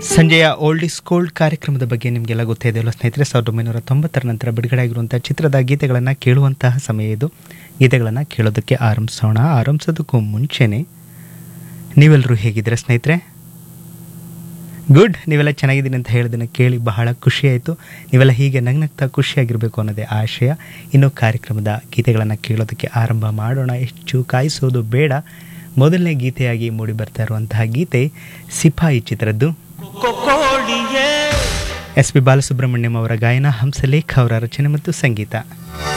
ಸಂಜೆಯ old is gold ಕಾರ್ಯಕ್ರಮದ ಬಗ್ಗೆ ನಿಮಗೆಲ್ಲ ಗೊತ್ತೇ ಇದೆಯಲ್ಲ ಸ್ನೇಹಿತರೆ ಸಾವಿರದ ಒಂಬೈನೂರ ತೊಂಬತ್ತರ ನಂತರ ಬಿಡುಗಡೆ ಆಗಿರುವಂಥ ಚಿತ್ರದ ಗೀತೆಗಳನ್ನು ಕೇಳುವಂತಹ ಸಮಯ ಇದು ಗೀತೆಗಳನ್ನು ಕೇಳೋದಕ್ಕೆ ಆರಂಭಿಸೋಣ ಆರಂಭಿಸೋದಕ್ಕೂ ಮುಂಚೆನೇ ನೀವೆಲ್ಲರೂ ಹೇಗಿದ್ದೀರಾ ಸ್ನೇಹಿತರೆ ಗುಡ್ ನೀವೆಲ್ಲ ಚೆನ್ನಾಗಿದ್ದೀನಿ ಅಂತ ಹೇಳಿದ್ದನ್ನು ಕೇಳಿ ಬಹಳ ಖುಷಿಯಾಯಿತು ನೀವೆಲ್ಲ ಹೀಗೆ ನಗ್ನಗ್ತಾ ಖುಷಿಯಾಗಿರಬೇಕು ಅನ್ನೋದೇ ಆಶಯ ಇನ್ನು ಕಾರ್ಯಕ್ರಮದ ಗೀತೆಗಳನ್ನು ಕೇಳೋದಕ್ಕೆ ಆರಂಭ ಮಾಡೋಣ ಹೆಚ್ಚು ಕಾಯಿಸೋದು ಬೇಡ ಮೊದಲನೇ ಗೀತೆಯಾಗಿ ಮೂಡಿ ಬರ್ತಾ ಇರುವಂತಹ ಗೀತೆ ಸಿಪಾಯಿ ಚಿತ್ರದ್ದು ಕೋಳಿಯೇ ಎಸ್ ಪಿ ಬಾಲಸುಬ್ರಹ್ಮಣ್ಯಂ ಅವರ ಗಾಯನ ಹಂಸಲೇಖ ಅವರ ರಚನೆ ಮತ್ತು ಸಂಗೀತ